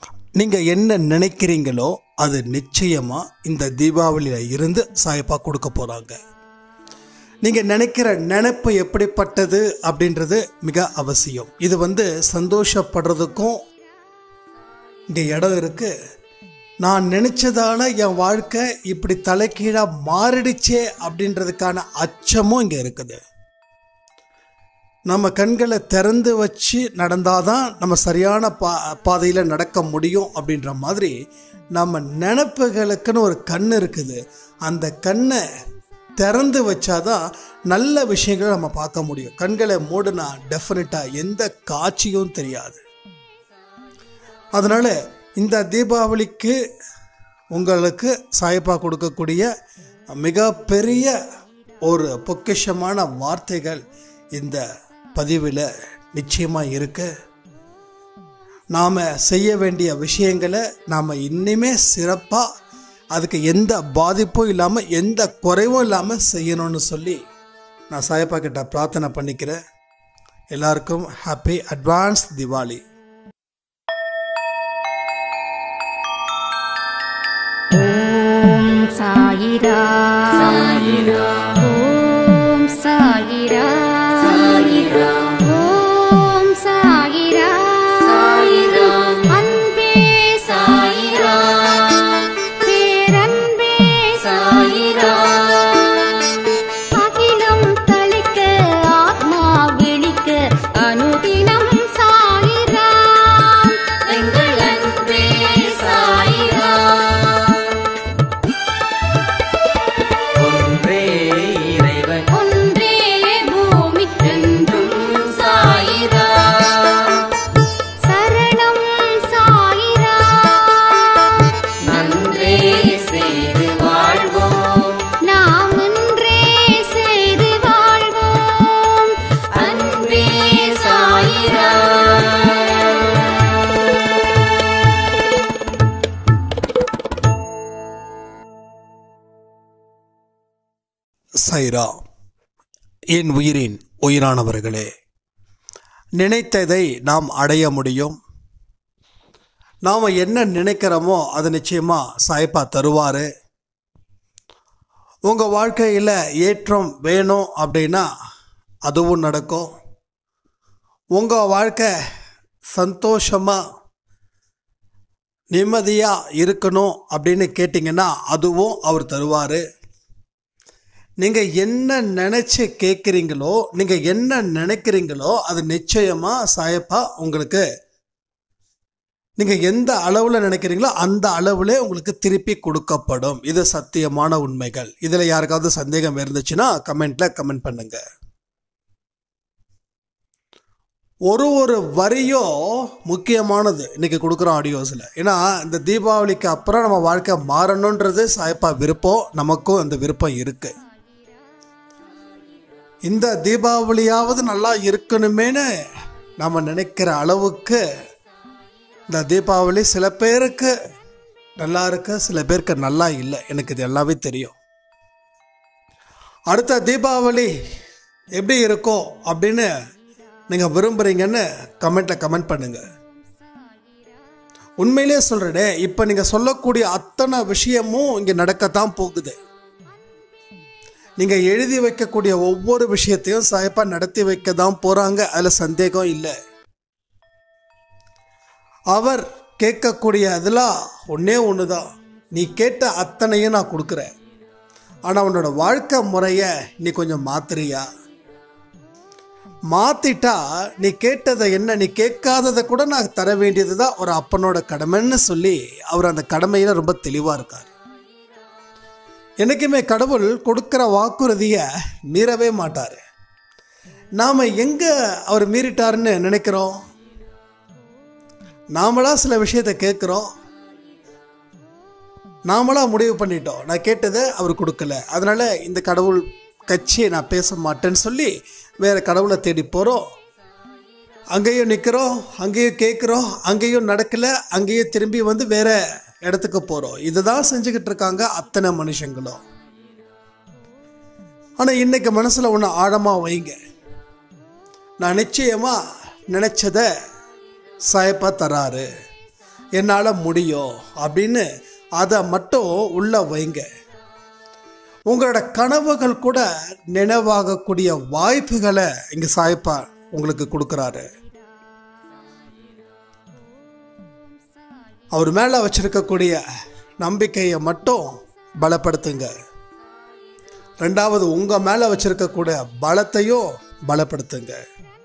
நீங்கள் என்ன நினைக்கிறீங்களோ அது நிச்சயமாக இந்த தீபாவளியில் இருந்து சாயப்பா கொடுக்க போகிறாங்க நீங்கள் நினைக்கிற நினைப்பு எப்படிப்பட்டது அப்படின்றது மிக அவசியம் இது வந்து சந்தோஷப்படுறதுக்கும் இங்கே இடம் இருக்குது நான் நினச்சதால என் வாழ்க்கை இப்படி தலைகீழாக மாறிடுச்சே அப்படின்றதுக்கான அச்சமும் இங்கே இருக்குது நம்ம கண்களை திறந்து வச்சு நடந்தாதான் நம்ம சரியான பா பாதையில் நடக்க முடியும் அப்படின்ற மாதிரி நம்ம நினப்புகளுக்குன்னு ஒரு கண் இருக்குது அந்த கண்ணை திறந்து வச்சாதான் நல்ல விஷயங்களை நம்ம பார்க்க முடியும் கண்களை மூடுனா டெஃபினட்டாக எந்த காட்சியும் தெரியாது அதனால் இந்த தீபாவளிக்கு உங்களுக்கு சாயப்பா கொடுக்கக்கூடிய மிகப்பெரிய ஒரு பொக்கிஷமான வார்த்தைகள் இந்த பதிவில் நிச்சயமாக இருக்கு நாம் செய்ய வேண்டிய விஷயங்களை நாம் இன்னுமே சிறப்பாக அதுக்கு எந்த பாதிப்பும் இல்லாமல் எந்த குறைவும் இல்லாமல் செய்யணும்னு சொல்லி நான் சாயப்பா கிட்ட பிரார்த்தனை பண்ணிக்கிறேன் எல்லாருக்கும் ஹாப்பி அட்வான்ஸ் திவாலி ஓம் சாயிரா சாயிரா ஓம் சாயிரா சாயிரா ஓம் சாயிரா சாயிரா அன்பே சாயிரா பேரன்பே சாயிரா அகிலம் தளிக்க ஆத்மா விழிக்க அனுதினம் சாயிரா எங்கள் அன்பே சாயிரா ஒன்றே இறைவன் ஒன்றே பூமிக்கென்றும் சாயிரா சரணம் சாயிரா நன்றே செய்து வாழ்வோம் நாம் ஒன்றே செய்து வாழ்வோம் அன்பே சாயிரா சைரா என் உயிரின் உயிரானவர்களே நினைத்ததை நாம் அடைய முடியும் நாம் என்ன நினைக்கிறோமோ அது நிச்சயமாக சாய்ப்பா தருவார் உங்கள் வாழ்க்கையில் ஏற்றம் வேணும் அப்படின்னா அதுவும் நடக்கும் உங்கள் வாழ்க்கை சந்தோஷமாக நிம்மதியாக இருக்கணும் அப்படின்னு கேட்டிங்கன்னா அதுவும் அவர் தருவார் நீங்கள் என்ன நினச்சி கேட்குறீங்களோ நீங்கள் என்ன நினைக்கிறீங்களோ அது நிச்சயமாக சாயப்பா உங்களுக்கு நீங்கள் எந்த அளவில் நினைக்கிறீங்களோ அந்த அளவில் உங்களுக்கு திருப்பி கொடுக்கப்படும் இது சத்தியமான உண்மைகள் இதில் யாருக்காவது சந்தேகம் இருந்துச்சுன்னா கமெண்ட்டில் கமெண்ட் பண்ணுங்க ஒரு ஒரு வரியும் முக்கியமானது இன்னைக்கு கொடுக்குற ஆடியோஸில் ஏன்னா இந்த தீபாவளிக்கு அப்புறம் நம்ம வாழ்க்கை மாறணுன்றது சாயப்பா விருப்பம் நமக்கும் அந்த விருப்பம் இருக்குது இந்த தீபாவளியாவது நல்லா இருக்கணுமேனு நம்ம நினைக்கிற அளவுக்கு இந்த தீபாவளி சில பேருக்கு நல்லா இருக்கு சில பேருக்கு நல்லா இல்லை எனக்கு இது எல்லாமே தெரியும் அடுத்த தீபாவளி எப்படி இருக்கும் அப்படின்னு நீங்கள் விரும்புகிறீங்கன்னு கமெண்ட்டில் கமெண்ட் பண்ணுங்க உண்மையிலே சொல்கிறேனே இப்போ நீங்கள் சொல்லக்கூடிய அத்தனை விஷயமும் இங்கே நடக்கத்தான் போகுது நீங்கள் எழுதி வைக்கக்கூடிய ஒவ்வொரு விஷயத்தையும் சாயப்பா நடத்தி வைக்க தான் போகிறாங்க அதில் சந்தேகம் இல்லை அவர் கேட்கக்கூடிய அதெல்லாம் ஒன்றே ஒன்று தான் நீ கேட்ட அத்தனையும் நான் கொடுக்குறேன் ஆனால் உன்னோட வாழ்க்கை முறையை நீ கொஞ்சம் மாத்துறியா மாத்திட்டா நீ கேட்டதை என்ன நீ கேட்காததை கூட நான் தர வேண்டியது தான் ஒரு அப்பனோட கடமைன்னு சொல்லி அவர் அந்த கடமையில் ரொம்ப தெளிவாக இருக்கார் என்னைக்குமே கடவுள் கொடுக்குற வாக்குறுதியை மீறவே மாட்டார் நாம் எங்கே அவர் மீறிட்டாருன்னு நினைக்கிறோம் நாமளா சில விஷயத்தை கேட்குறோம் நாமளா முடிவு பண்ணிட்டோம் நான் கேட்டதை அவர் கொடுக்கல அதனால் இந்த கடவுள் கட்சியை நான் பேச மாட்டேன்னு சொல்லி வேறு கடவுளை தேடி போகிறோம் அங்கேயும் நிற்கிறோம் அங்கேயும் கேட்குறோம் அங்கேயும் நடக்கலை அங்கேயும் திரும்பி வந்து வேற இடத்துக்கு போகிறோம் இதுதான் செஞ்சுக்கிட்டு இருக்காங்க அத்தனை மனுஷங்களும் ஆனால் இன்னைக்கு மனசில் ஒன்று ஆழமாக வைங்க நான் நிச்சயமாக நினச்சதை சாயப்பா தராரு என்னால் முடியும் அப்படின்னு அதை மட்டும் உள்ள வைங்க உங்களோட கனவுகள் கூட நினைவாகக்கூடிய வாய்ப்புகளை இங்கே சாய்ப்பா உங்களுக்கு கொடுக்குறாரு அவர் மேலே வச்சிருக்கக்கூடிய நம்பிக்கையை மட்டும் பலப்படுத்துங்க ரெண்டாவது உங்கள் மேலே வச்சிருக்கக்கூடிய பலத்தையும் பலப்படுத்துங்க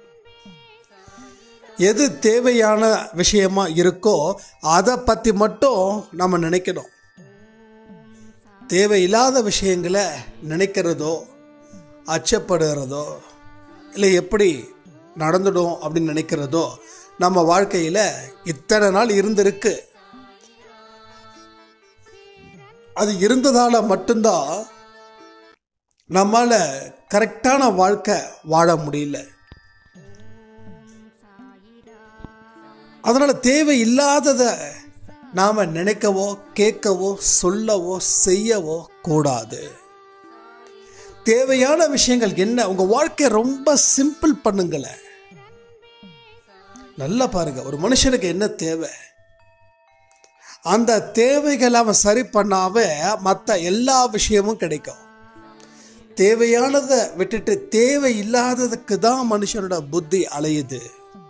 எது தேவையான விஷயமா இருக்கோ அதை பற்றி மட்டும் நம்ம நினைக்கணும் தேவையில்லாத விஷயங்களை நினைக்கிறதோ அச்சப்படுகிறதோ இல்லை எப்படி நடந்துடும் அப்படின்னு நினைக்கிறதோ நம்ம வாழ்க்கையில் இத்தனை நாள் இருந்திருக்கு அது இருந்ததால் மட்டும்தான் நம்மால் கரெக்டான வாழ்க்கை வாழ முடியல அதனால் தேவையில்லாததை நாம் நினைக்கவோ கேட்கவோ சொல்லவோ செய்யவோ கூடாது தேவையான விஷயங்கள் என்ன உங்கள் வாழ்க்கையை ரொம்ப சிம்பிள் பண்ணுங்களேன் நல்லா பாருங்க ஒரு மனுஷனுக்கு என்ன தேவை அந்த தேவைகளை அவன் சரி பண்ணாவே மற்ற எல்லா விஷயமும் கிடைக்கும் தேவையானதை விட்டுட்டு தேவையில்லாததுக்கு தான் மனுஷனோட புத்தி அலையுது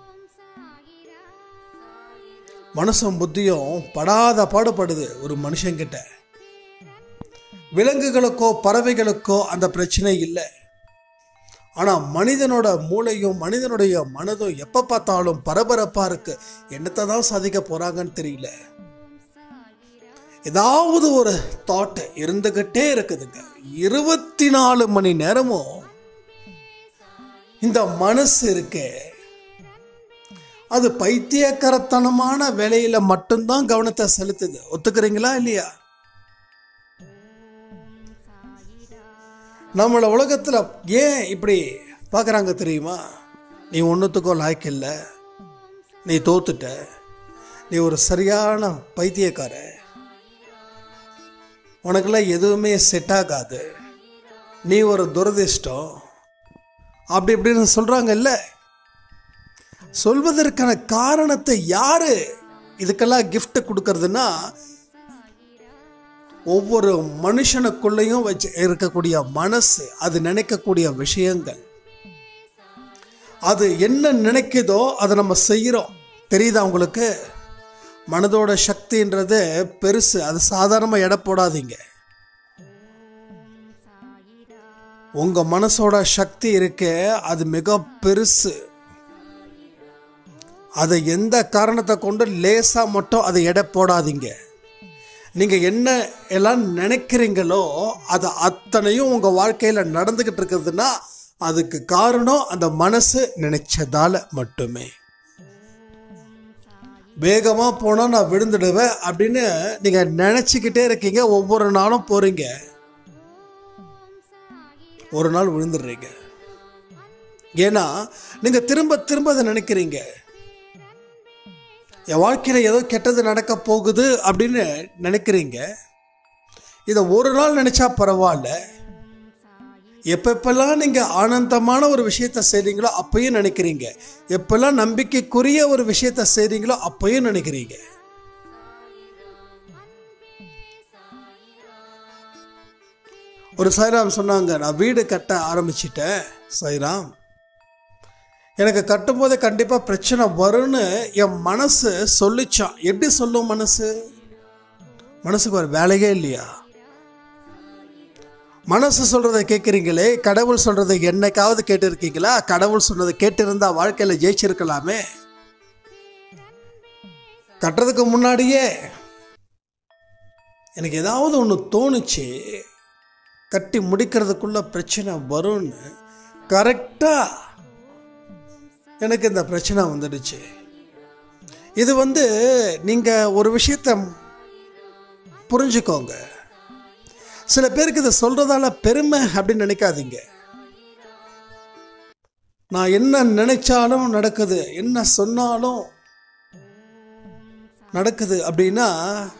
மனுஷன் புத்தியும் படாத பாடுபடுது ஒரு மனுஷங்கிட்ட விலங்குகளுக்கோ பறவைகளுக்கோ அந்த பிரச்சனை இல்லை ஆனால் மனிதனோட மூளையும் மனிதனுடைய மனதும் எப்போ பார்த்தாலும் பரபரப்பாக இருக்கு என்னத்தை தான் சாதிக்க போகிறாங்கன்னு தெரியல ஏதாவது ஒரு தாட் இருந்துகிட்டே இருக்குதுங்க இருபத்தி நாலு மணி நேரமும் இந்த மனசு இருக்கே அது பைத்தியக்கரத்தனமான வேலையில மட்டும்தான் கவனத்தை செலுத்துது ஒத்துக்கிறீங்களா இல்லையா நம்மள உலகத்துல ஏன் இப்படி பார்க்குறாங்க தெரியுமா நீ ஒன்றுத்துக்கும் லாய்க்கு இல்லை நீ தோத்துட்ட நீ ஒரு சரியான பைத்தியக்கார உனக்கெல்லாம் எதுவுமே செட் ஆகாது நீ ஒரு துரதிர்ஷ்டம் அப்படி இப்படின்னு சொல்கிறாங்கல்ல சொல்வதற்கான காரணத்தை யாரு இதுக்கெல்லாம் gift கொடுக்கறதுன்னா ஒவ்வொரு மனுஷனுக்குள்ளேயும் வச்சு இருக்கக்கூடிய மனசு அது நினைக்கக்கூடிய விஷயங்கள் அது என்ன நினைக்குதோ அதை நம்ம செய்கிறோம் தெரியுதா உங்களுக்கு மனதோட சக்தின்றது பெருசு அது சாதாரணமாக எடை போடாதீங்க உங்க மனசோட சக்தி இருக்கே அது மிக பெருசு அதை எந்த காரணத்தை கொண்டு லேசா மட்டும் அதை எடை போடாதீங்க நீங்க என்ன எல்லாம் நினைக்கிறீங்களோ அது அத்தனையும் உங்க வாழ்க்கையில நடந்துகிட்டு இருக்குதுன்னா அதுக்கு காரணம் அந்த மனசு நினைச்சதால மட்டுமே வேகமா போனா நான் விழுந்துடுவேன் அப்படின்னு நீங்க நினைச்சுக்கிட்டே இருக்கீங்க ஒவ்வொரு நாளும் போறீங்க ஒரு நாள் விழுந்துடுறீங்க ஏன்னா நீங்க திரும்ப திரும்ப அதை நினைக்கிறீங்க என் வாழ்க்கையில் ஏதோ கெட்டது நடக்க போகுது அப்படின்னு நினைக்கிறீங்க இதை ஒரு நாள் நினைச்சா பரவாயில்ல எப்பப்பெல்லாம் நீங்கள் ஆனந்தமான ஒரு விஷயத்த செய்றீங்களோ அப்பயும் நினைக்கிறீங்க எப்பெல்லாம் நம்பிக்கைக்குரிய ஒரு விஷயத்த செய்றீங்களோ அப்பயும் நினைக்கிறீங்க ஒரு சாய்ராம் சொன்னாங்க நான் வீடு கட்ட ஆரம்பிச்சிட்டேன் சாய்ராம் எனக்கு கட்டும்போது கண்டிப்பாக பிரச்சனை வரும்னு என் மனசு சொல்லிச்சான் எப்படி சொல்லும் மனசு மனசுக்கு ஒரு வேலையே இல்லையா மனசு சொல்றதை கேட்குறீங்களே கடவுள் சொல்றதை என்னைக்காவது கேட்டிருக்கீங்களா கடவுள் சொன்னதை கேட்டிருந்தா வாழ்க்கையில் ஜெயிச்சிருக்கலாமே கட்டுறதுக்கு முன்னாடியே எனக்கு ஏதாவது ஒன்று தோணுச்சு கட்டி முடிக்கிறதுக்குள்ள பிரச்சனை வரும்னு கரெக்டாக எனக்கு இந்த பிரச்சனை வந்துடுச்சு இது வந்து நீங்கள் ஒரு விஷயத்த புரிஞ்சுக்கோங்க சில பேருக்கு இதை சொல்கிறதால பெருமை அப்படின்னு நினைக்காதீங்க நான் என்ன நினைச்சாலும் நடக்குது என்ன சொன்னாலும் நடக்குது அப்படின்னா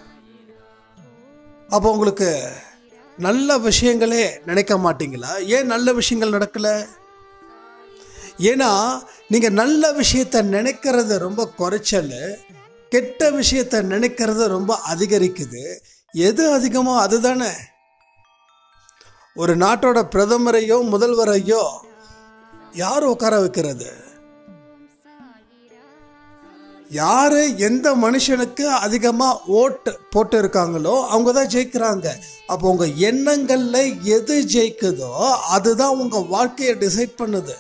அப்போ உங்களுக்கு நல்ல விஷயங்களே நினைக்க மாட்டீங்களா ஏன் நல்ல விஷயங்கள் நடக்கலை ஏன்னா நீங்கள் நல்ல விஷயத்த நினைக்கிறது ரொம்ப குறைச்சல் கெட்ட விஷயத்தை நினைக்கிறது ரொம்ப அதிகரிக்குது எது அதிகமோ அதுதானே ஒரு நாட்டோட பிரதமரையோ முதல்வரையோ யார் உட்கார வைக்கிறது யாரு எந்த மனுஷனுக்கு அதிகமாக ஓட்டு போட்டு இருக்காங்களோ அவங்க தான் ஜெயிக்கிறாங்க அப்போ உங்க எண்ணங்கள்ல எது ஜெயிக்குதோ அதுதான் உங்க வாழ்க்கையை டிசைட் பண்ணுது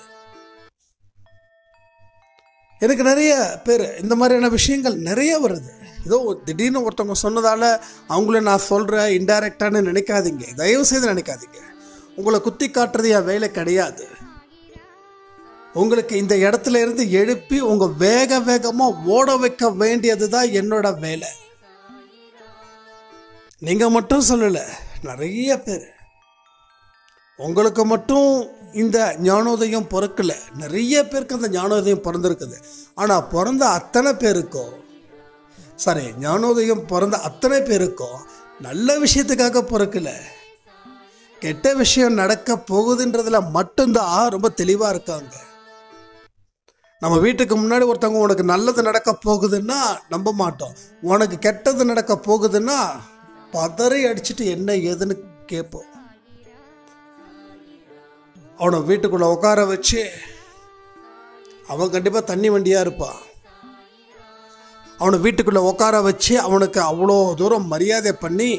எனக்கு நிறைய பேர் இந்த மாதிரியான விஷயங்கள் நிறைய வருது ஏதோ திடீர்னு ஒருத்தவங்க சொன்னதால அவங்கள நான் சொல்கிறேன் இன்டைரக்டான்னு நினைக்காதீங்க தயவு செய்து நினைக்காதீங்க உங்களை குத்தி காட்டுறது என் வேலை கிடையாது உங்களுக்கு இந்த இடத்துல இருந்து எழுப்பி உங்க வேக வேகமா ஓட வைக்க வேண்டியது தான் என்னோட வேலை நீங்க மட்டும் சொல்லல நிறைய பேர் உங்களுக்கு மட்டும் இந்த ஞானோதயம் பிறக்கல நிறைய பேருக்கு அந்த ஞானோதயம் பிறந்திருக்குது ஆனா பிறந்த அத்தனை பேருக்கும் சரி ஞானோதயம் பிறந்த அத்தனை பேருக்கும் நல்ல விஷயத்துக்காக பிறக்கல கெட்ட விஷயம் நடக்க போகுதுன்றதுல மட்டும்தான் ரொம்ப தெளிவா இருக்காங்க நம்ம வீட்டுக்கு முன்னாடி ஒருத்தவங்க உனக்கு நல்லது நடக்க போகுதுன்னா நம்ப மாட்டோம் உனக்கு கெட்டது நடக்க போகுதுன்னா பதறி அடிச்சுட்டு என்ன ஏதுன்னு கேட்போம் அவனை வீட்டுக்குள்ள உட்கார வச்சு அவன் கண்டிப்பாக தண்ணி வண்டியாக இருப்பான் அவனை வீட்டுக்குள்ள உட்கார வச்சு அவனுக்கு அவ்வளோ தூரம் மரியாதை பண்ணி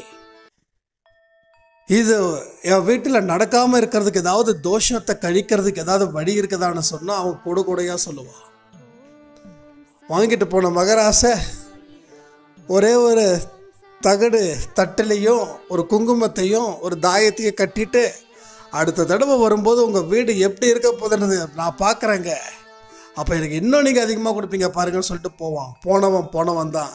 இது என் வீட்டில் நடக்காமல் இருக்கிறதுக்கு ஏதாவது தோஷத்தை கழிக்கிறதுக்கு ஏதாவது வழி இருக்குதான்னு சொன்னால் அவன் கூட கூடையாக சொல்லுவான் வாங்கிட்டு போன மகராசை ஒரே ஒரு தகடு தட்டிலையும் ஒரு குங்குமத்தையும் ஒரு தாயத்தையும் கட்டிட்டு அடுத்த தடவை வரும்போது உங்கள் வீடு எப்படி இருக்க போகுதுன்றது நான் பார்க்குறேங்க அப்போ எனக்கு இன்னும் நீங்கள் அதிகமாக கொடுப்பீங்க பாருங்கன்னு சொல்லிட்டு போவான் போனவன் போனவன் தான்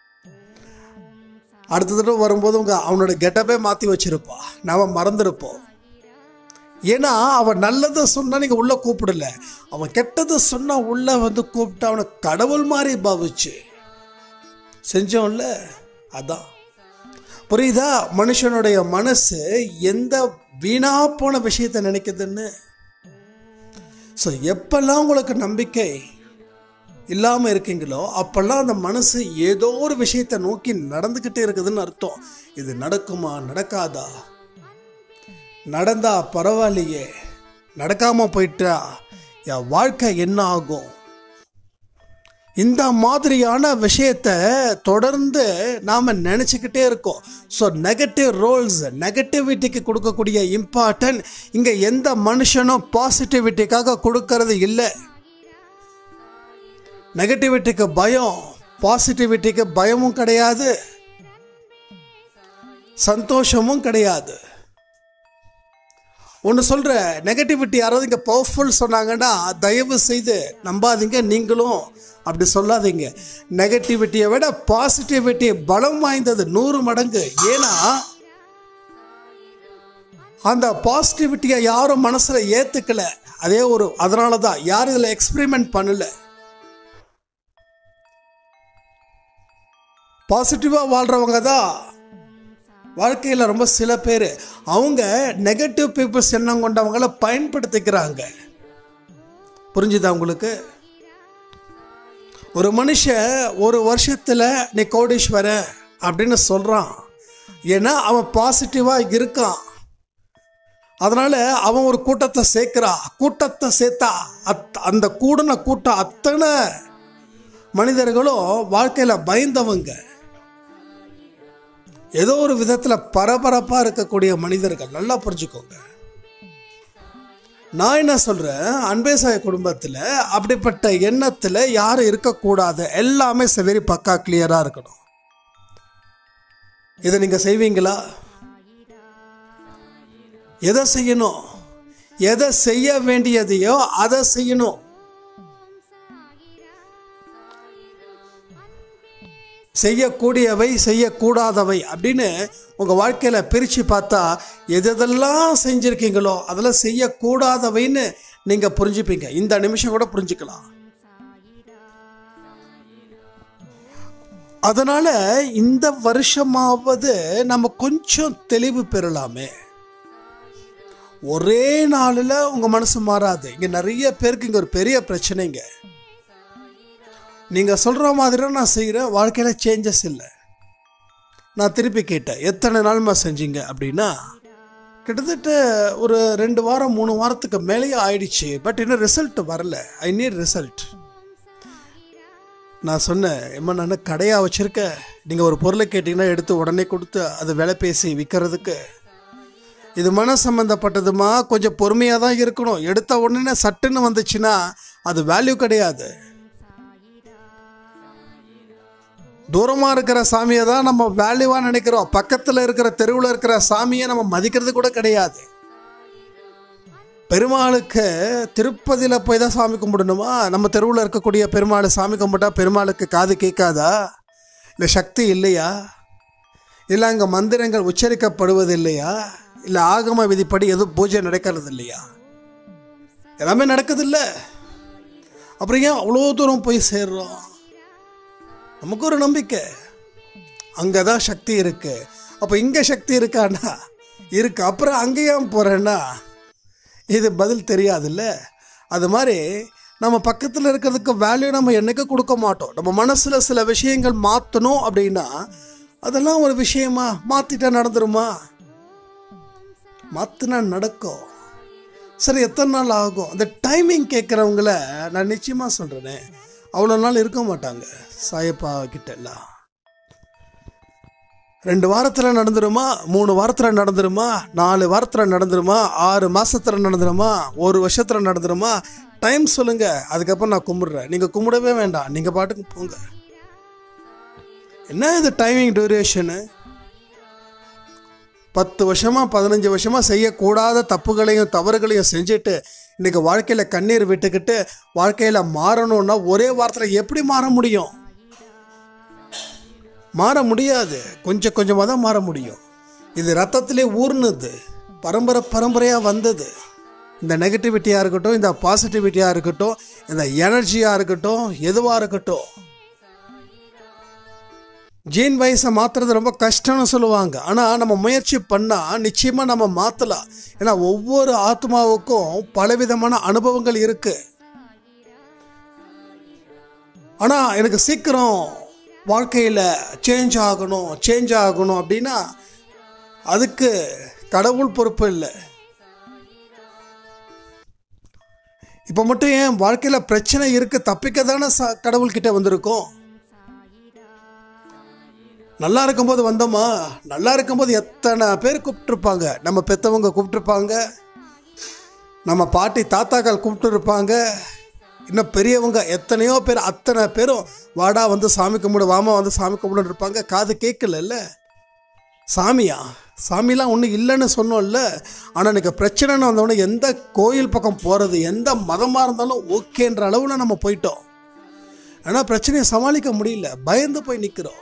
அடுத்த தடவை வரும்போது உங்க அவனோட கெட்டப்பே மாற்றி வச்சிருப்பா நாம மறந்துருப்போம் ஏன்னா அவன் நல்லதை சொன்னா நீங்க உள்ள கூப்பிடல அவன் கெட்டதை சொன்னா உள்ள வந்து கூப்பிட்டு அவனை கடவுள் மாதிரி பாவிச்சு செஞ்சோம்ல அதான் புரியுதா மனுஷனுடைய மனசு எந்த வீணா போன விஷயத்தை நினைக்குதுன்னு ஸோ எப்பெல்லாம் உங்களுக்கு நம்பிக்கை இல்லாமல் இருக்கீங்களோ அப்பெல்லாம் அந்த மனசு ஏதோ ஒரு விஷயத்தை நோக்கி நடந்துக்கிட்டே இருக்குதுன்னு அர்த்தம் இது நடக்குமா நடக்காதா நடந்தா பரவாயில்லையே நடக்காம போயிட்டா என் வாழ்க்கை என்ன ஆகும் இந்த மாதிரியான விஷயத்த தொடர்ந்து நாம் நினச்சிக்கிட்டே இருக்கோம் ஸோ நெகட்டிவ் ரோல்ஸ் நெகட்டிவிட்டிக்கு கொடுக்கக்கூடிய இம்பார்ட்டன்ட் இங்கே எந்த மனுஷனும் பாசிட்டிவிட்டிக்காக கொடுக்கறது இல்லை நெகட்டிவிட்டிக்கு பயம் பாசிட்டிவிட்டிக்கு பயமும் கிடையாது சந்தோஷமும் கிடையாது ஒன்று சொல்கிற நெகட்டிவிட்டி யாராவது இங்கே பவர்ஃபுல் சொன்னாங்கன்னா தயவு செய்து நம்பாதீங்க நீங்களும் அப்படி சொல்லாதீங்க நெகட்டிவிட்டியை விட பாசிட்டிவிட்டி பலம் வாய்ந்தது நூறு மடங்கு ஏன்னா அந்த பாசிட்டிவிட்டியை யாரும் மனசில் ஏற்றுக்கல அதே ஒரு அதனால தான் யாரும் இதில் எக்ஸ்பெரிமெண்ட் பண்ணல பாசிட்டிவாக வாழ்கிறவங்க தான் வாழ்க்கையில் ரொம்ப சில பேர் அவங்க நெகட்டிவ் பீப்புள்ஸ் எண்ணம் கொண்டவங்கள பயன்படுத்திக்கிறாங்க புரிஞ்சுதா உங்களுக்கு ஒரு மனுஷன் ஒரு வருஷத்தில் நீ கோடீஸ்வரன் அப்படின்னு சொல்கிறான் ஏன்னா அவன் பாசிட்டிவாக இருக்கான் அதனால அவன் ஒரு கூட்டத்தை சேர்க்கிறான் கூட்டத்தை சேர்த்தா அத் அந்த கூடின கூட்டம் அத்தனை மனிதர்களும் வாழ்க்கையில் பயந்தவங்க ஏதோ ஒரு விதத்தில் பரபரப்பாக இருக்கக்கூடிய மனிதர்கள் நல்லா புரிஞ்சுக்கோங்க நான் என்ன சொல்கிறேன் அன்பேசாய குடும்பத்தில் அப்படிப்பட்ட எண்ணத்தில் யாரும் இருக்கக்கூடாது எல்லாமே வெரி பக்கா கிளியராக இருக்கணும் இதை நீங்கள் செய்வீங்களா எதை செய்யணும் எதை செய்ய வேண்டியதையோ அதை செய்யணும் செய்யக்கூடியவை செய்யக்கூடாதவை அப்படின்னு உங்கள் வாழ்க்கையில் பிரித்து பார்த்தா எதெல்லாம் செஞ்சுருக்கீங்களோ அதெல்லாம் செய்யக்கூடாதவைன்னு நீங்கள் புரிஞ்சுப்பீங்க இந்த நிமிஷம் கூட புரிஞ்சுக்கலாம் அதனால் இந்த வருஷமாவது நம்ம கொஞ்சம் தெளிவு பெறலாமே ஒரே நாளில் உங்கள் மனசு மாறாது இங்கே நிறைய பேருக்கு இங்கே ஒரு பெரிய பிரச்சனைங்க நீங்கள் சொல்கிற மாதிரி நான் செய்கிறேன் வாழ்க்கையில் சேஞ்சஸ் இல்லை நான் திருப்பி கேட்டேன் எத்தனை நாள்மா செஞ்சீங்க அப்படின்னா கிட்டத்தட்ட ஒரு ரெண்டு வாரம் மூணு வாரத்துக்கு மேலேயே ஆயிடுச்சு பட் இன்னும் ரிசல்ட் வரல ஐ நீட் ரிசல்ட் நான் சொன்னேன் எம்மா நான் கடையாக வச்சுருக்கேன் நீங்கள் ஒரு பொருளை கேட்டிங்கன்னா எடுத்து உடனே கொடுத்து அதை விலை பேசி விற்கிறதுக்கு இது மன சம்மந்தப்பட்டதுமா கொஞ்சம் பொறுமையாக தான் இருக்கணும் எடுத்த உடனே சட்டுன்னு வந்துச்சுன்னா அது வேல்யூ கிடையாது தூரமாக இருக்கிற சாமியை தான் நம்ம வேல்யூவாக நினைக்கிறோம் பக்கத்தில் இருக்கிற தெருவில் இருக்கிற சாமியை நம்ம மதிக்கிறது கூட கிடையாது பெருமாளுக்கு திருப்பதியில் போய் தான் சாமி கும்பிடணுமா நம்ம தெருவில் இருக்கக்கூடிய பெருமாள் சாமி கும்பிட்டா பெருமாளுக்கு காது கேட்காதா இல்லை சக்தி இல்லையா இல்லை அங்கே மந்திரங்கள் உச்சரிக்கப்படுவது இல்லையா இல்லை ஆகம விதிப்படி எதுவும் பூஜை நடக்கிறது இல்லையா எல்லாமே நடக்குது அப்புறம் ஏன் அவ்வளோ தூரம் போய் சேர்றோம் நமக்கு ஒரு நம்பிக்கை அங்கே தான் சக்தி இருக்கு அப்போ இங்கே சக்தி இருக்கானா இருக்கு அப்புறம் அங்கே ஏன் போகிறேன்னா இது பதில் தெரியாதுல்ல அது மாதிரி நம்ம பக்கத்தில் இருக்கிறதுக்கு வேல்யூ நம்ம என்னைக்கு கொடுக்க மாட்டோம் நம்ம மனசில் சில விஷயங்கள் மாற்றணும் அப்படின்னா அதெல்லாம் ஒரு விஷயமா மாற்றிட்டா நடந்துருமா மாற்றினா நடக்கும் சரி எத்தனை நாள் ஆகும் அந்த டைமிங் கேட்குறவங்கள நான் நிச்சயமாக சொல்கிறேனே அவ்வளோ நாள் இருக்க மாட்டாங்க சாயப்பா கிட்ட எல்லாம் ரெண்டு வாரத்தில் நடந்துருமா மூணு வாரத்தில் நடந்துருமா நாலு வாரத்தில் நடந்துருமா ஆறு மாசத்துல நடந்துருமா ஒரு வருஷத்தில் நடந்துருமா டைம் சொல்லுங்க அதுக்கப்புறம் நான் கும்பிடுறேன் நீங்கள் கும்பிடவே வேண்டாம் நீங்கள் பாட்டுக்கு போங்க என்ன இது டைமிங் டியூரேஷனு பத்து வருஷமா பதினஞ்சு வருஷமா செய்யக்கூடாத தப்புகளையும் தவறுகளையும் செஞ்சுட்டு இன்னைக்கு வாழ்க்கையில் கண்ணீர் விட்டுக்கிட்டு வாழ்க்கையில் மாறணும்னா ஒரே வாரத்தில் எப்படி மாற முடியும் மாற முடியாது கொஞ்சம் கொஞ்சமாக தான் மாற முடியும் இது ரத்தத்திலே ஊர்னது பரம்பரை பரம்பரையாக வந்தது இந்த நெகட்டிவிட்டியாக இருக்கட்டும் இந்த பாசிட்டிவிட்டியாக இருக்கட்டும் இந்த எனர்ஜியாக இருக்கட்டும் எதுவாக இருக்கட்டும் ஜீன் வயசை மாற்றுறது ரொம்ப கஷ்டம்னு சொல்லுவாங்க ஆனால் நம்ம முயற்சி பண்ணால் நிச்சயமாக நம்ம மாற்றலாம் ஏன்னா ஒவ்வொரு ஆத்மாவுக்கும் பலவிதமான அனுபவங்கள் இருக்குது ஆனால் எனக்கு சீக்கிரம் வாழ்க்கையில் சேஞ்ச் ஆகணும் சேஞ்ச் ஆகணும் அப்படின்னா அதுக்கு கடவுள் பொறுப்பு இல்லை இப்போ மட்டும் ஏன் வாழ்க்கையில் பிரச்சனை இருக்கு தப்பிக்க தானே ச கடவுள்கிட்ட வந்திருக்கோம் நல்லா இருக்கும்போது வந்தோமா நல்லா இருக்கும்போது எத்தனை பேர் கூப்பிட்டுருப்பாங்க நம்ம பெற்றவங்க கூப்பிட்டுருப்பாங்க நம்ம பாட்டி தாத்தாக்கள் கூப்பிட்டுருப்பாங்க இன்னும் பெரியவங்க எத்தனையோ பேர் அத்தனை பேரும் வாடா வந்து சாமி கும்பிடு வாமா வந்து சாமி கும்பிடுன்னு இருப்பாங்க காது கேட்கலல்ல சாமியா சாமிலாம் ஒன்றும் இல்லைன்னு சொன்னோம்ல ஆனால் எனக்கு பிரச்சனைன்னு வந்தவொடனே எந்த கோயில் பக்கம் போகிறது எந்த மதமாக இருந்தாலும் ஓகேன்ற அளவில் நம்ம போயிட்டோம் ஆனால் பிரச்சனையை சமாளிக்க முடியல பயந்து போய் நிற்கிறோம்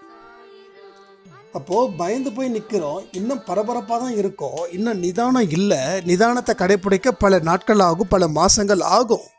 அப்போது பயந்து போய் நிற்கிறோம் இன்னும் பரபரப்பாக தான் இருக்கோம் இன்னும் நிதானம் இல்லை நிதானத்தை கடைப்பிடிக்க பல நாட்கள் ஆகும் பல மாதங்கள் ஆகும்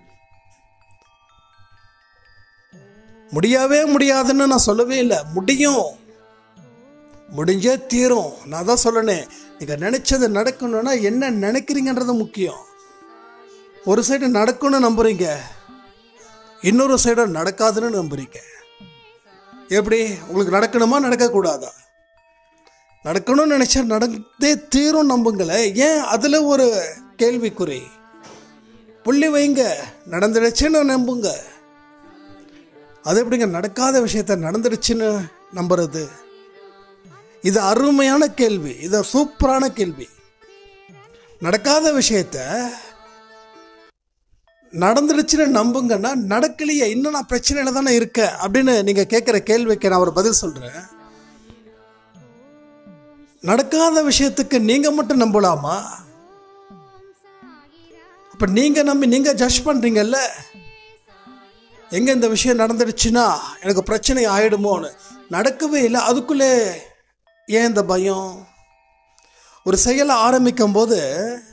முடியவே முடியாதுன்னு நான் சொல்லவே இல்லை முடியும் முடிஞ்சே தீரும் நான் தான் சொல்லணேன் நீங்கள் நினச்சது நடக்கணும்னா என்ன நினைக்கிறீங்கன்றது முக்கியம் ஒரு சைடு நடக்கும்னு நம்புறீங்க இன்னொரு சைடு நடக்காதுன்னு நம்புறீங்க எப்படி உங்களுக்கு நடக்கணுமா நடக்கக்கூடாதா நடக்கணும்னு நினச்சா நடந்தே தீரும் நம்புங்களேன் ஏன் அதில் ஒரு கேள்விக்குறி புள்ளி வைங்க நடந்துடுச்சுன்னு நம்புங்க அது எப்படிங்க நடக்காத விஷயத்த நடந்துடுச்சுன்னு நம்புறது இது அருமையான கேள்வி இது சூப்பரான கேள்வி நடக்காத விஷயத்த நடந்துடுச்சுன்னு நம்புங்கன்னா நடக்கலையே இன்னும் நான் பிரச்சனையில தானே இருக்கேன் அப்படின்னு நீங்க கேட்குற கேள்விக்கு நான் ஒரு பதில் சொல்றேன் நடக்காத விஷயத்துக்கு நீங்க மட்டும் நம்பலாமா அப்ப நீங்க நம்பி நீங்க ஜட்ஜ் பண்றீங்கல்ல எங்க இந்த விஷயம் நடந்துடுச்சுன்னா எனக்கு பிரச்சனை ஆயிடுமோன்னு நடக்கவே இல்லை அதுக்குள்ளே ஏன் இந்த பயம் ஒரு செயலை ஆரம்பிக்கும் போது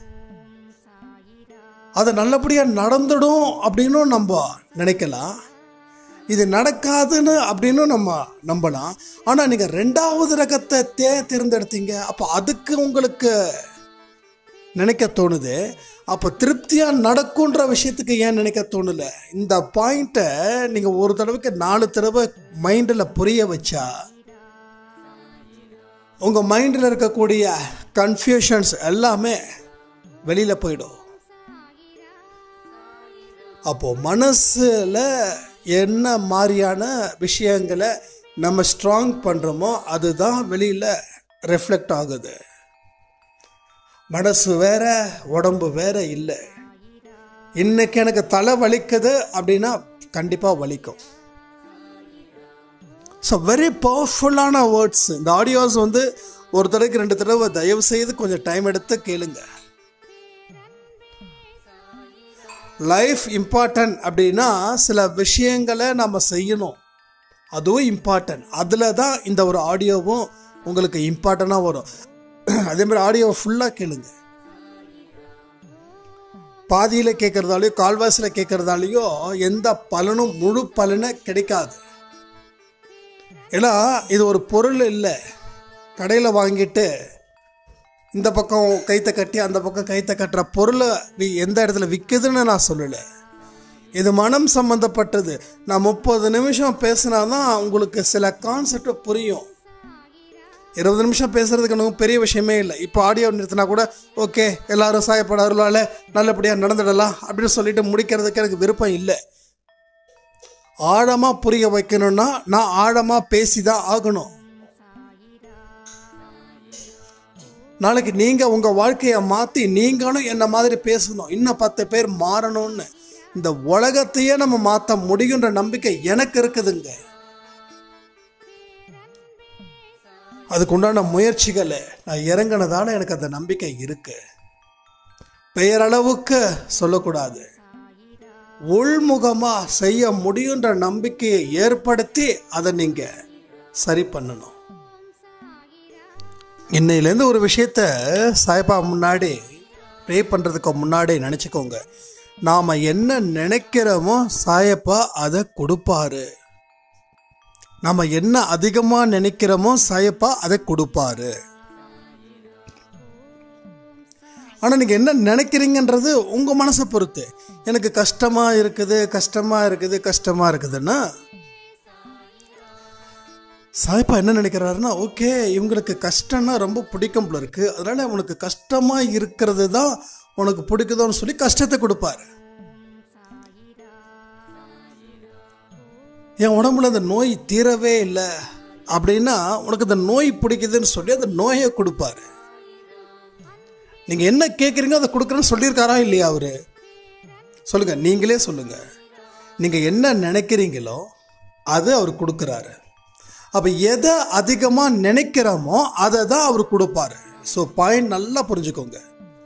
அது நல்லபடியாக நடந்துடும் அப்படின்னும் நம்ம நினைக்கலாம் இது நடக்காதுன்னு அப்படின்னும் நம்ம நம்பலாம் ஆனால் நீங்கள் ரெண்டாவது ரகத்தை தே தேர்ந்தெடுத்தீங்க அப்போ அதுக்கு உங்களுக்கு நினைக்க தோணுது அப்போ திருப்தியாக நடக்குன்ற விஷயத்துக்கு ஏன் நினைக்க தோணல இந்த பாயிண்ட்டை நீங்கள் ஒரு தடவைக்கு நாலு தடவை மைண்டில் புரிய வச்சா உங்கள் மைண்டில் இருக்கக்கூடிய கன்ஃபியூஷன்ஸ் எல்லாமே வெளியில் போயிடும் அப்போ மனசில் என்ன மாதிரியான விஷயங்களை நம்ம ஸ்ட்ராங் பண்ணுறோமோ அதுதான் வெளியில் ரெஃப்ளெக்ட் ஆகுது மனசு வேற உடம்பு வேற இல்லை இன்னைக்கு எனக்கு தலை வலிக்குது அப்படின்னா கண்டிப்பாக வலிக்கும் ஸோ வெரி பவர்ஃபுல்லான வேர்ட்ஸ் இந்த ஆடியோஸ் வந்து ஒரு தடவைக்கு ரெண்டு தடவை தயவு செய்து கொஞ்சம் டைம் எடுத்து கேளுங்க லைஃப் இம்பார்ட்டன்ட் அப்படின்னா சில விஷயங்களை நம்ம செய்யணும் அதுவும் இம்பார்ட்டன்ட் அதில் தான் இந்த ஒரு ஆடியோவும் உங்களுக்கு இம்பார்ட்டண்ட்டாக வரும் அதே மாதிரி ஆடியோவை ஃபுல்லாக கேளுங்க பாதியில் கேட்குறதாலையோ கால்வாசியில் கேட்குறதாலையோ எந்த பலனும் முழு பலனை கிடைக்காது ஏன்னா இது ஒரு பொருள் இல்லை கடையில் வாங்கிட்டு இந்த பக்கம் கைத்தை கட்டி அந்த பக்கம் கைத்தை கட்டுற பொருளை வி- எந்த இடத்துல விற்குதுன்னு நான் சொல்லலை இது மனம் சம்மந்தப்பட்டது நான் முப்பது நிமிஷம் பேசினா தான் உங்களுக்கு சில கான்செப்ட் புரியும் இருபது நிமிஷம் பேசுறதுக்கு ஒன்றும் பெரிய விஷயமே இல்லை இப்போ ஆடியோ நிறுத்தினா கூட ஓகே எல்லாரும் சாயப்பட அருளால நல்லபடியாக நடந்துடலாம் அப்படின்னு சொல்லிட்டு முடிக்கிறதுக்கு எனக்கு விருப்பம் இல்லை ஆழமாக புரிய வைக்கணும்னா நான் ஆழமாக பேசி தான் ஆகணும் நாளைக்கு நீங்கள் உங்கள் வாழ்க்கையை மாற்றி நீங்களும் என்ன மாதிரி பேசணும் இன்னும் பத்து பேர் மாறணும்னு இந்த உலகத்தையே நம்ம மாற்ற முடியுன்ற நம்பிக்கை எனக்கு இருக்குதுங்க அதுக்குண்டான முயற்சிகளை நான் இறங்கினதால எனக்கு அந்த நம்பிக்கை இருக்கு பெயரளவுக்கு சொல்லக்கூடாது உள்முகமா செய்ய முடியுன்ற நம்பிக்கையை ஏற்படுத்தி அதை நீங்க சரி பண்ணணும் இன்னையிலேருந்து ஒரு விஷயத்த சாய்பா முன்னாடி ப்ரே பண்ணுறதுக்கு முன்னாடி நினச்சிக்கோங்க நாம் என்ன நினைக்கிறோமோ சாயப்பா அதை கொடுப்பாரு நம்ம என்ன அதிகமாக நினைக்கிறோமோ சாயப்பா அதை கொடுப்பாரு ஆனால் நீங்கள் என்ன நினைக்கிறீங்கன்றது உங்கள் மனசை பொறுத்து எனக்கு கஷ்டமாக இருக்குது கஷ்டமாக இருக்குது கஷ்டமாக இருக்குதுன்னா சாய்ப்பா என்ன நினைக்கிறாருன்னா ஓகே இவங்களுக்கு கஷ்டம்னா ரொம்ப பிடிக்கும் போல இருக்கு அதனால உனக்கு கஷ்டமாக இருக்கிறது தான் உனக்கு பிடிக்குதோன்னு சொல்லி கஷ்டத்தை கொடுப்பாரு என் உடம்புல அந்த நோய் தீரவே இல்லை அப்படின்னா உனக்கு இந்த நோய் பிடிக்குதுன்னு சொல்லி அந்த நோயை கொடுப்பாரு நீங்கள் என்ன கேட்குறீங்க அதை கொடுக்குறேன்னு சொல்லியிருக்காரா இல்லையா அவரு சொல்லுங்க நீங்களே சொல்லுங்க நீங்கள் என்ன நினைக்கிறீங்களோ அது அவர் கொடுக்குறாரு அப்போ எதை அதிகமாக நினைக்கிறோமோ அதை தான் அவர் கொடுப்பாரு ஸோ பாயிண்ட் நல்லா புரிஞ்சுக்கோங்க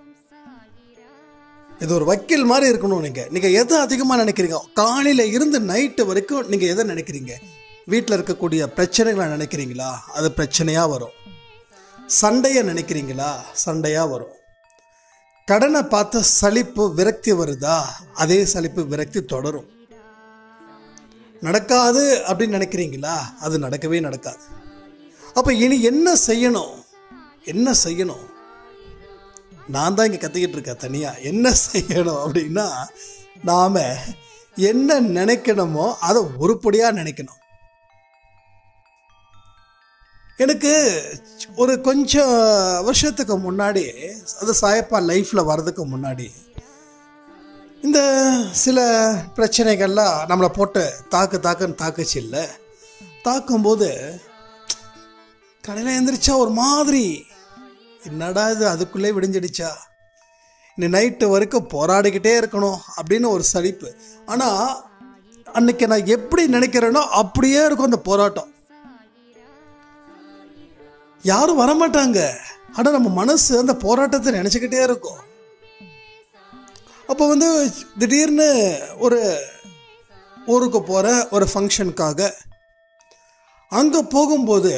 இது ஒரு வக்கீல் மாதிரி இருக்கணும் நீங்கள் நீங்கள் எதை அதிகமாக நினைக்கிறீங்க காலையில் இருந்து நைட்டு வரைக்கும் நீங்கள் எதை நினைக்கிறீங்க வீட்டில் இருக்கக்கூடிய பிரச்சனைகளை நினைக்கிறீங்களா அது பிரச்சனையாக வரும் சண்டையை நினைக்கிறீங்களா சண்டையாக வரும் கடனை பார்த்து சலிப்பு விரக்தி வருதா அதே சலிப்பு விரக்தி தொடரும் நடக்காது அப்படின்னு நினைக்கிறீங்களா அது நடக்கவே நடக்காது அப்போ இனி என்ன செய்யணும் என்ன செய்யணும் நான் தான் இங்கே கத்திக்கிட்டு இருக்கேன் தனியாக என்ன செய்யணும் அப்படின்னா நாம் என்ன நினைக்கணுமோ அதை உருப்படியாக நினைக்கணும் எனக்கு ஒரு கொஞ்சம் வருஷத்துக்கு முன்னாடி அது சாயப்பா லைஃப்பில் வர்றதுக்கு முன்னாடி இந்த சில பிரச்சனைகள்லாம் நம்மளை போட்டு தாக்கு தாக்குன்னு தாக்குச்சு இல்லை தாக்கும்போது காலையில் எழுந்திரிச்சா ஒரு மாதிரி என்னடா இது அதுக்குள்ளே விடிஞ்சிடுச்சா இந்த நைட்டு வரைக்கும் போராடிக்கிட்டே இருக்கணும் அப்படின்னு ஒரு சலிப்பு ஆனால் அன்னைக்கு நான் எப்படி நினைக்கிறேனோ அப்படியே இருக்கும் அந்த போராட்டம் யாரும் வரமாட்டாங்க ஆனால் நம்ம மனசு அந்த போராட்டத்தை நினச்சிக்கிட்டே இருக்கும் அப்போ வந்து திடீர்னு ஒரு ஊருக்கு போகிற ஒரு ஃபங்க்ஷனுக்காக அங்கே போகும்போது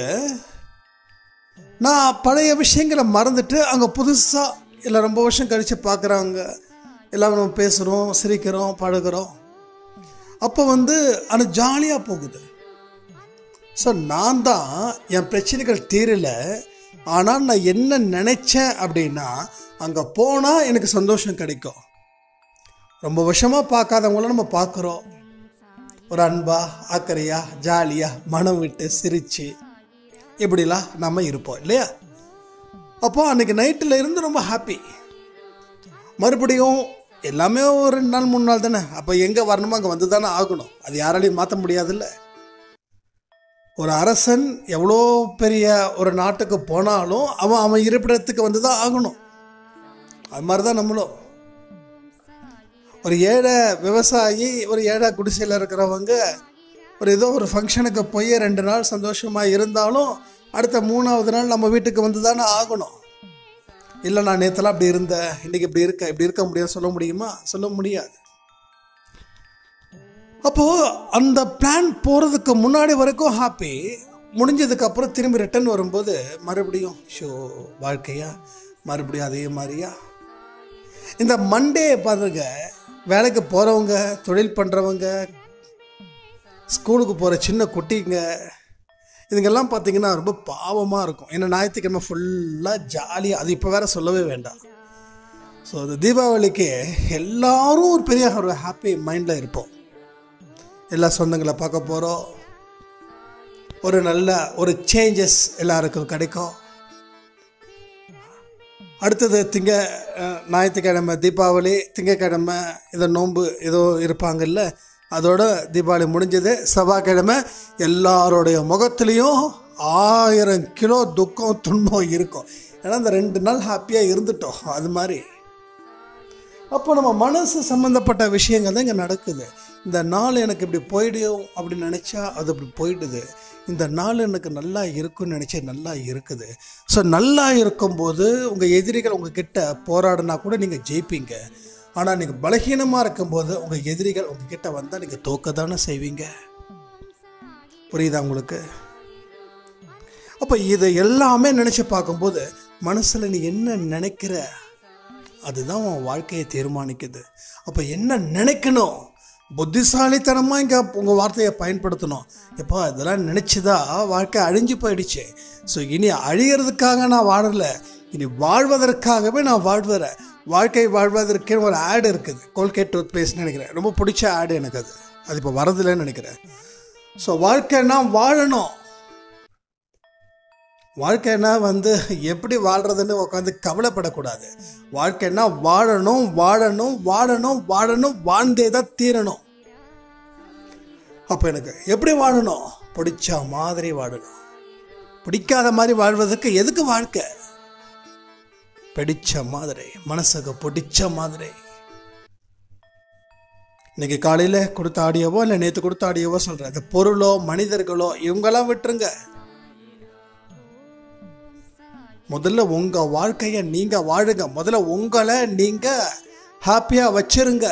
நான் பழைய விஷயங்களை மறந்துட்டு அங்கே புதுசாக இல்லை ரொம்ப வருஷம் கழித்து பார்க்குறாங்க எல்லாம் நம்ம பேசுகிறோம் சிரிக்கிறோம் பழகுறோம் அப்போ வந்து அது ஜாலியாக போகுது ஸோ நான் தான் என் பிரச்சனைகள் தீரல ஆனால் நான் என்ன நினச்சேன் அப்படின்னா அங்கே போனால் எனக்கு சந்தோஷம் கிடைக்கும் ரொம்ப வருஷமாக பார்க்காதவங்கள நம்ம பார்க்குறோம் ஒரு அன்பா அக்கறையா ஜாலியாக மனம் விட்டு சிரித்து இப்படிலாம் நம்ம இருப்போம் இல்லையா அப்போ அன்னைக்கு நைட்டில் இருந்து ரொம்ப ஹாப்பி மறுபடியும் எல்லாமே ஒரு ரெண்டு நாள் மூணு நாள் தானே அப்போ எங்கே வரணுமோ அங்கே வந்து தானே ஆகணும் அது யாராலையும் மாற்ற முடியாதுல்ல ஒரு அரசன் எவ்வளோ பெரிய ஒரு நாட்டுக்கு போனாலும் அவன் அவன் இருப்பிடத்துக்கு வந்து தான் ஆகணும் அது மாதிரி தான் நம்மளும் ஒரு ஏழை விவசாயி ஒரு ஏழை குடிசையில் இருக்கிறவங்க ஒரு ஏதோ ஒரு ஃபங்க்ஷனுக்கு போய் ரெண்டு நாள் சந்தோஷமாக இருந்தாலும் அடுத்த மூணாவது நாள் நம்ம வீட்டுக்கு வந்து தானே ஆகணும் இல்லை நான் நேற்றுலாம் அப்படி இருந்தேன் இன்றைக்கி இப்படி இருக்க இப்படி இருக்க முடியாது சொல்ல முடியுமா சொல்ல முடியாது அப்போது அந்த பிளான் போகிறதுக்கு முன்னாடி வரைக்கும் ஹாப்பி முடிஞ்சதுக்கப்புறம் திரும்பி ரிட்டர்ன் வரும்போது மறுபடியும் ஷோ வாழ்க்கையா மறுபடியும் அதே மாதிரியா இந்த மண்டே பாருங்க வேலைக்கு போகிறவங்க தொழில் பண்ணுறவங்க ஸ்கூலுக்கு போகிற சின்ன குட்டிங்க இதுங்கெல்லாம் பார்த்தீங்கன்னா ரொம்ப பாவமாக இருக்கும் ஏன்னா ஞாயிற்றுக்கிழமை ஃபுல்லாக ஜாலியாக அது இப்போ வேற சொல்லவே வேண்டாம் ஸோ அந்த தீபாவளிக்கு எல்லாரும் ஒரு பெரிய ஒரு ஹாப்பி மைண்டில் இருப்போம் எல்லா சொந்தங்களை பார்க்க போகிறோம் ஒரு நல்ல ஒரு சேஞ்சஸ் எல்லாருக்கும் கிடைக்கும் அடுத்தது திங்க அஹ், ஞாயிற்றுக்கிழமை தீபாவளி திங்கக்கிழமை இதை நோன்பு ஏதோ இருப்பாங்கல்ல அதோட தீபாவளி முடிஞ்சது செவ்வாய்க்கிழமை எல்லாருடைய முகத்துலேயும் ஆயிரம் கிலோ துக்கம் துன்பம் இருக்கும் ஏன்னா இந்த ரெண்டு நாள் ஹாப்பியாக இருந்துட்டோம் அது மாதிரி அப்போ நம்ம மனசு சம்மந்தப்பட்ட விஷயங்கள் தான் இங்கே நடக்குது இந்த நாள் எனக்கு இப்படி போயிடும் அப்படின்னு நினச்சா அது அப்படி போயிடுது இந்த நாள் எனக்கு நல்லா இருக்கும்னு நினச்சா நல்லா இருக்குது ஸோ நல்லா இருக்கும்போது உங்கள் எதிரிகள் உங்கள் கிட்ட போராடினா கூட நீங்கள் ஜெயிப்பீங்க ஆனால் நீங்கள் பலகீனமாக இருக்கும்போது உங்கள் எதிரிகள் உங்கள் கிட்ட வந்தால் நீங்கள் தோக்க தானே செய்வீங்க புரியுதா உங்களுக்கு அப்போ இதை எல்லாமே நினச்சி பார்க்கும்போது மனசில் நீ என்ன நினைக்கிற அதுதான் உன் வாழ்க்கையை தீர்மானிக்குது அப்போ என்ன நினைக்கணும் புத்திசாலித்தனமாக இங்கே உங்கள் வார்த்தையை பயன்படுத்தணும் எப்போ இதெல்லாம் நினச்சிதா வாழ்க்கை அழிஞ்சு போயிடுச்சு ஸோ இனி அழியறதுக்காக நான் வாழல இனி வாழ்வதற்காகவே நான் வாழ்வறேன் வாழ்க்கை வாழ்வதற்கே ஒரு ஆடு இருக்குது கோல்கேட் டூத் பேஸ்ட்னு நினைக்கிறேன் ரொம்ப பிடிச்ச ஆடு எனக்கு அது அது இப்போ வரதில்லைன்னு நினைக்கிறேன் ஸோ வாழ்க்கைன்னா வாழணும் வாழ்க்கைன்னா வந்து எப்படி வாழ்கிறதுன்னு உட்காந்து கவலைப்படக்கூடாது வாழ்க்கைன்னா வாழணும் வாழணும் வாழணும் வாழணும் வாழ்ந்தே தான் தீரணும் அப்போ எனக்கு எப்படி வாழணும் பிடிச்ச மாதிரி வாழணும் பிடிக்காத மாதிரி வாழ்வதற்கு எதுக்கு வாழ்க்கை பிடிச்ச மாதிரி மனசுக்கு பிடிச்ச மாதிரி இன்னைக்கு காலையில் கொடுத்த ஆடியோவோ இல்லை நேற்று கொடுத்த ஆடியோவோ சொல்கிறேன் இந்த பொருளோ மனிதர்களோ இவங்கெல்லாம் விட்டுருங்க முதல்ல உங்க வாழ்க்கையை நீங்க வாழுங்க முதல்ல உங்களை நீங்க ஹாப்பியா வச்சிருங்க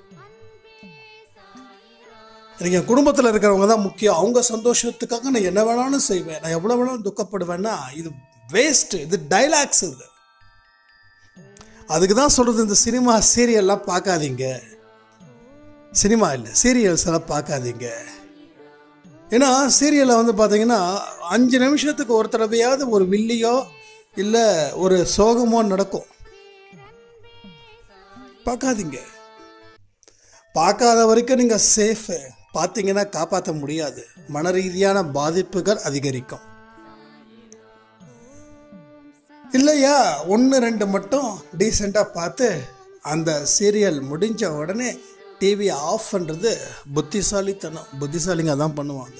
எனக்கு என் குடும்பத்தில் இருக்கிறவங்க தான் முக்கியம் அவங்க சந்தோஷத்துக்காக நான் என்ன வேணாலும் செய்வேன் நான் எவ்வளோ வேணாலும் துக்கப்படுவேன்னா இது வேஸ்ட் இது டைலாக்ஸ் இது அதுக்கு தான் சொல்றது இந்த சினிமா சீரியல்லாம் பார்க்காதீங்க சினிமா இல்லை சீரியல்ஸ் எல்லாம் பார்க்காதீங்க ஏன்னா சீரியலில் வந்து பார்த்தீங்கன்னா அஞ்சு நிமிஷத்துக்கு ஒரு தடவையாவது ஒரு வில்லியோ இல்லை ஒரு சோகமோ நடக்கும் பார்க்காதீங்க பார்க்காத வரைக்கும் நீங்கள் சேஃபு பார்த்தீங்கன்னா காப்பாற்ற முடியாது மன ரீதியான பாதிப்புகள் அதிகரிக்கும் இல்லையா ஒன்று ரெண்டு மட்டும் டீசெண்டாக பார்த்து அந்த சீரியல் முடிஞ்ச உடனே டிவி ஆஃப் பண்ணுறது புத்திசாலித்தனம் புத்திசாலிங்க அதான் பண்ணுவாங்க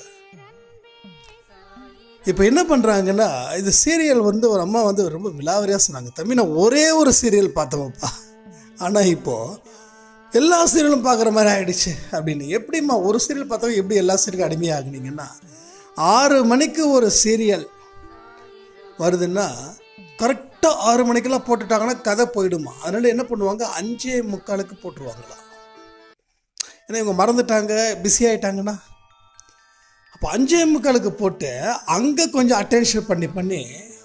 இப்போ என்ன பண்ணுறாங்கன்னா இது சீரியல் வந்து ஒரு அம்மா வந்து ரொம்ப விலாவரியாக சொன்னாங்க தம்பி நான் ஒரே ஒரு சீரியல் பார்த்தவப்பா ஆனால் இப்போது எல்லா சீரியலும் பார்க்குற மாதிரி ஆயிடுச்சு அப்படின்னு எப்படிம்மா ஒரு சீரியல் பார்த்தவங்க எப்படி எல்லா சீரியலும் அடிமையாகுனீங்கன்னா ஆறு மணிக்கு ஒரு சீரியல் வருதுன்னா கரெக்டாக ஆறு மணிக்கெல்லாம் போட்டுட்டாங்கன்னா கதை போயிடுமா அதனால என்ன பண்ணுவாங்க அஞ்சே முக்காலுக்கு போட்டுருவாங்களாம் ஏன்னா இவங்க மறந்துட்டாங்க பிஸி ஆயிட்டாங்கன்னா அப்போ அஞ்சே முக்காலுக்கு போட்டு அங்கே கொஞ்சம் அட்டென்ஷன் பண்ணி பண்ணி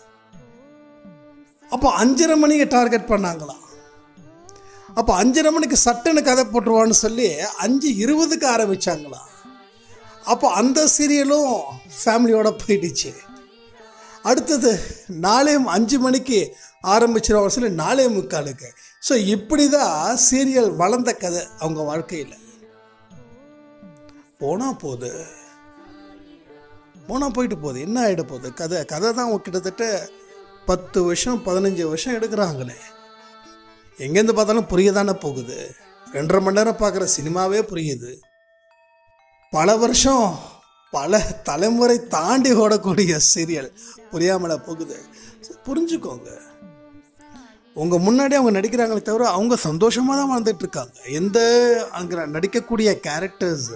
அப்போ அஞ்சரை மணிக்கு டார்கெட் பண்ணாங்களாம் அப்போ அஞ்சரை மணிக்கு சட்டுன்னு கதை போட்டுருவான்னு சொல்லி அஞ்சு இருபதுக்கு ஆரம்பிச்சாங்களாம் அப்போ அந்த சீரியலும் ஃபேமிலியோட போயிடுச்சு அடுத்தது நாளே அஞ்சு மணிக்கு ஆரம்பிச்சிருவாங்க சொல்லி நாலே முக்காலுக்கு ஸோ இப்படி தான் சீரியல் வளர்ந்த கதை அவங்க வாழ்க்கையில் போனால் போகுது போனால் போயிட்டு போகுது என்ன ஆகிட போகுது கதை கதை தான் கிட்டத்தட்ட பத்து வருஷம் பதினஞ்சு வருஷம் எடுக்கிறாங்களே எங்கேருந்து பார்த்தாலும் புரிய தானே போகுது ரெண்டரை மணி நேரம் பார்க்குற சினிமாவே புரியுது பல வருஷம் பல தலைமுறை தாண்டி ஓடக்கூடிய சீரியல் புரியாமல போகுது புரிஞ்சுக்கோங்க உங்கள் முன்னாடி அவங்க நடிக்கிறாங்களே தவிர அவங்க சந்தோஷமாக தான் வாழ்ந்துட்டு இருக்காங்க எந்த அங்கே நடிக்கக்கூடிய கேரக்டர்ஸ்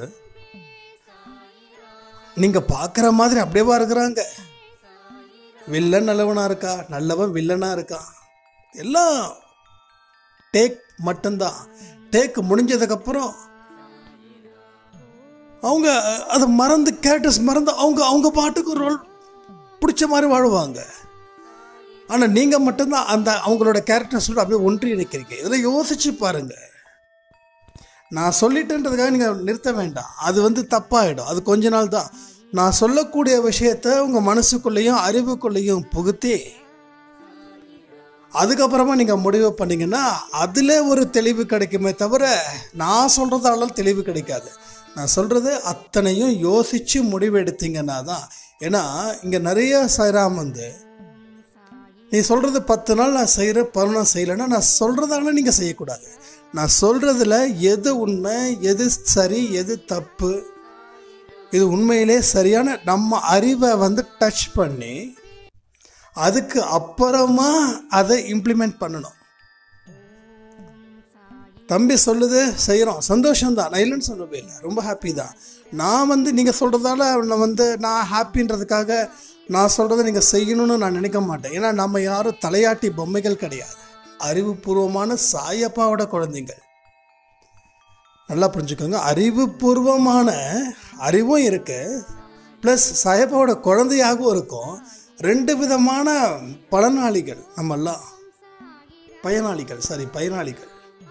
நீங்கள் பார்க்குற மாதிரி அப்படியேவா இருக்கிறாங்க வில்லன் நல்லவனா இருக்கா நல்லவன் வில்லனா இருக்கான் எல்லாம் டேக் மட்டும்தான் டேக் முடிஞ்சதுக்கப்புறம் அவங்க அதை மறந்து கேரக்டர்ஸ் மறந்து அவங்க அவங்க பாட்டுக்கு ஒரு ரோல் பிடிச்ச மாதிரி வாழ்வாங்க ஆனால் நீங்கள் மட்டும்தான் அந்த அவங்களோட கேரக்டர்ஸோட அப்படியே ஒன்றி நிற்கிறீங்க இதில் யோசிச்சு பாருங்க நான் சொல்லிட்டேன்றதுக்காக நீங்கள் நிறுத்த வேண்டாம் அது வந்து தப்பாயிடும் அது கொஞ்ச நாள் தான் நான் சொல்லக்கூடிய விஷயத்த உங்கள் மனசுக்குள்ளேயும் அறிவுக்குள்ளேயும் புகுத்தி அதுக்கப்புறமா நீங்கள் முடிவு பண்ணீங்கன்னா அதில் ஒரு தெளிவு கிடைக்குமே தவிர நான் சொல்கிறதால தெளிவு கிடைக்காது நான் சொல்கிறது அத்தனையும் யோசித்து முடிவு எடுத்தீங்கன்னா தான் ஏன்னா இங்கே நிறைய சைராம் வந்து நீ சொல்கிறது பத்து நாள் நான் செய்கிற பதினொன்று செய்யலைன்னா நான் சொல்கிறதால நீங்கள் செய்யக்கூடாது நான் சொல்கிறதுல எது உண்மை எது சரி எது தப்பு இது உண்மையிலே சரியான நம்ம அறிவை வந்து டச் பண்ணி அதுக்கு அப்புறமா அதை இம்ப்ளிமெண்ட் பண்ணணும் தம்பி சொல்லுது செய்கிறோம் சந்தோஷம்தான் நான் இல்லைன்னு சொல்லவே இல்லை ரொம்ப ஹாப்பி தான் நான் வந்து நீங்கள் சொல்கிறதால நான் வந்து நான் ஹாப்பின்றதுக்காக நான் சொல்கிறத நீங்கள் செய்யணும்னு நான் நினைக்க மாட்டேன் ஏன்னா நம்ம யாரும் தலையாட்டி பொம்மைகள் கிடையாது அறிவுபூர்வமான சாயப்பாவோட குழந்தைங்கள் நல்லா புரிஞ்சுக்கோங்க அறிவுபூர்வமான அறிவும் இருக்கு ப்ளஸ் சாயப்பாவோட குழந்தையாகவும் இருக்கும் ரெண்டு விதமான பலனாளிகள் நம்மெல்லாம் பயனாளிகள் சாரி பயனாளிகள்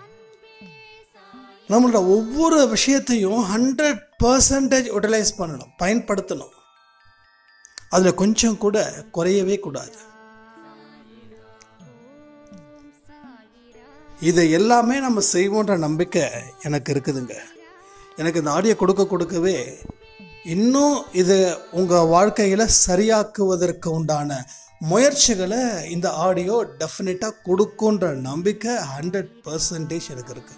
நம்மளோட ஒவ்வொரு விஷயத்தையும் ஹண்ட்ரட் பர்சன்டேஜ் யூட்டிலைஸ் பண்ணணும் பயன்படுத்தணும் அதில் கொஞ்சம் கூட குறையவே கூடாது இதை எல்லாமே நம்ம செய்வோன்ற நம்பிக்கை எனக்கு இருக்குதுங்க எனக்கு இந்த ஆடியோ கொடுக்க கொடுக்கவே இன்னும் இது உங்கள் வாழ்க்கையில் சரியாக்குவதற்கு உண்டான முயற்சிகளை இந்த ஆடியோ டெஃபினட்டாக கொடுக்குன்ற நம்பிக்கை ஹண்ட்ரட் பர்சன்டேஜ் எனக்கு இருக்குது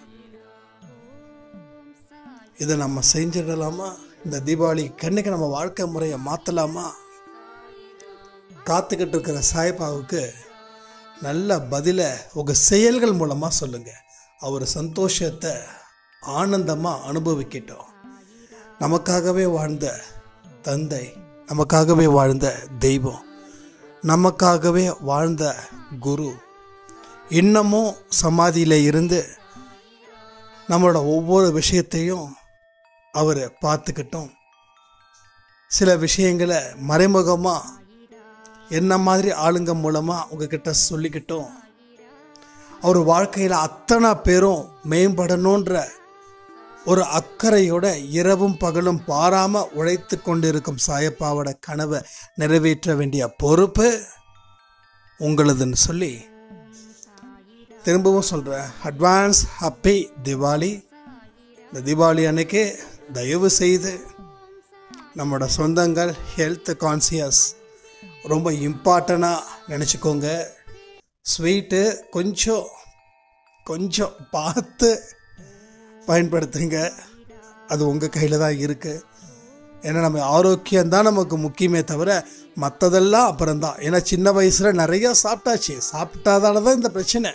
இதை நம்ம செஞ்சிடலாமா இந்த தீபாவளி கண்ணுக்கு நம்ம வாழ்க்கை முறையை மாற்றலாமா காத்துக்கிட்டு இருக்கிற சாய்பாவுக்கு நல்ல பதிலை உங்கள் செயல்கள் மூலமாக சொல்லுங்கள் அவர் சந்தோஷத்தை ஆனந்தமாக அனுபவிக்கட்டும் நமக்காகவே வாழ்ந்த தந்தை நமக்காகவே வாழ்ந்த தெய்வம் நமக்காகவே வாழ்ந்த குரு இன்னமும் சமாதியில் இருந்து நம்மளோட ஒவ்வொரு விஷயத்தையும் அவர் பார்த்துக்கிட்டும் சில விஷயங்களை மறைமுகமாக என்ன மாதிரி ஆளுங்க மூலமாக உங்ககிட்ட சொல்லிக்கிட்டோம் அவர் வாழ்க்கையில் அத்தனை பேரும் மேம்படணுன்ற ஒரு அக்கறையோட இரவும் பகலும் பாராம உழைத்து கொண்டிருக்கும் சாயப்பாவோட கனவை நிறைவேற்ற வேண்டிய பொறுப்பு உங்களதுன்னு சொல்லி திரும்பவும் சொல்கிறேன் அட்வான்ஸ் ஹாப்பி திவாலி இந்த தீபாவளி அன்னைக்கு தயவு செய்து நம்மளோட சொந்தங்கள் ஹெல்த் கான்சியஸ் ரொம்ப இம்பார்ட்டண்ட்டாக நினச்சிக்கோங்க ஸ்வீட்டு கொஞ்சம் கொஞ்சம் பார்த்து பயன்படுத்துங்க அது உங்கள் கையில் தான் இருக்குது ஏன்னா நம்ம ஆரோக்கியம் தான் நமக்கு முக்கியமே தவிர மற்றதெல்லாம் அப்புறம்தான் ஏன்னா சின்ன வயசில் நிறைய சாப்பிட்டாச்சு சாப்பிட்டாதால தான் இந்த பிரச்சனை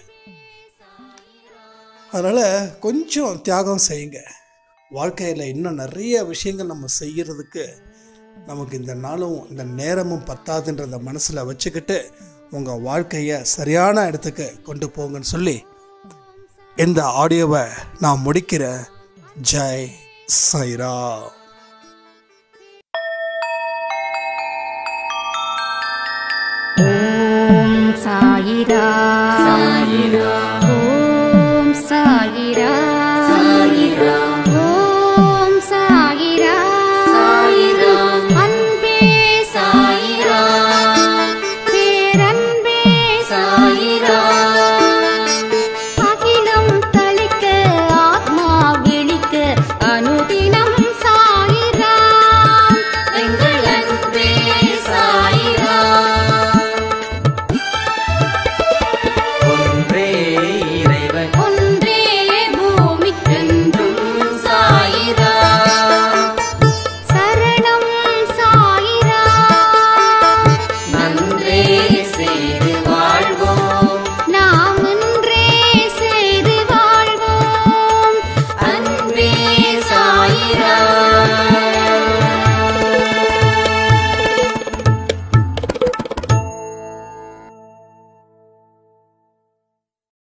அதனால் கொஞ்சம் தியாகம் செய்யுங்க வாழ்க்கையில் இன்னும் நிறைய விஷயங்கள் நம்ம செய்கிறதுக்கு நமக்கு இந்த நாளும் இந்த நேரமும் பத்தாதுன்றத மனசில் வச்சுக்கிட்டு உங்கள் வாழ்க்கையை சரியான இடத்துக்கு கொண்டு போங்கன்னு சொல்லி இந்த ஆடியோவை நான் முடிக்கிறேன் ஜெய் சைரா ஓம் சாயிரா சாயிரா ஓம் சாயிரா சாயிரா